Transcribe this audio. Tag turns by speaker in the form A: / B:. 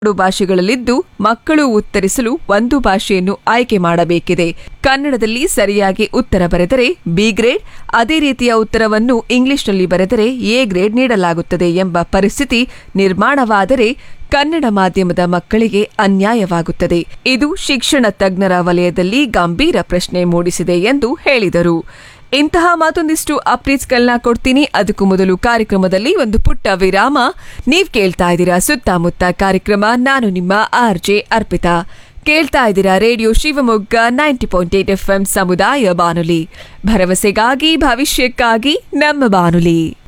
A: ಎರಡು ಭಾಷೆಗಳಲ್ಲಿದ್ದು ಮಕ್ಕಳು ಉತ್ತರಿಸಲು ಒಂದು ಭಾಷೆಯನ್ನು ಆಯ್ಕೆ ಮಾಡಬೇಕಿದೆ ಕನ್ನಡದಲ್ಲಿ ಸರಿಯಾಗಿ ಉತ್ತರ ಬರೆದರೆ ಬಿ ಗ್ರೇಡ್ ಅದೇ ರೀತಿಯ ಉತ್ತರವನ್ನು ಇಂಗ್ಲಿಷ್ನಲ್ಲಿ ಬರೆದರೆ ಎ ಗ್ರೇಡ್ ನೀಡಲಾಗುತ್ತದೆ ಎಂಬ ಪರಿಸ್ಥಿತಿ ನಿರ್ಮಾಣವಾದರೆ ಕನ್ನಡ ಮಾಧ್ಯಮದ ಮಕ್ಕಳಿಗೆ ಅನ್ಯಾಯವಾಗುತ್ತದೆ ಇದು ಶಿಕ್ಷಣ ತಜ್ಞರ ವಲಯದಲ್ಲಿ ಗಂಭೀರ ಪ್ರಶ್ನೆ ಮೂಡಿಸಿದೆ ಎಂದು ಹೇಳಿದರು ಇಂತಹ ಮತ್ತೊಂದಿಷ್ಟು ಅಪ್ಡೇಟ್ಸ್ಗಳನ್ನ ಕೊಡ್ತೀನಿ ಅದಕ್ಕೂ ಮೊದಲು ಕಾರ್ಯಕ್ರಮದಲ್ಲಿ ಒಂದು ಪುಟ್ಟ ವಿರಾಮ ನೀವ್ ಕೇಳ್ತಾ ಇದ್ದೀರಾ ಸುತ್ತಮುತ್ತ ಕಾರ್ಯಕ್ರಮ ನಾನು ನಿಮ್ಮ ಆರ್ ಜೆ ಅರ್ಪಿತಾ ಕೇಳ್ತಾ ಇದ್ದೀರಾ radio Shivamogga ninety point eight F ಸಮುದಾಯ ಬಾನುಲಿ ಭರವಸೆಗಾಗಿ ಭವಿಷ್ಯಕ್ಕಾಗಿ ನಮ್ಮ ಬಾನುಲಿ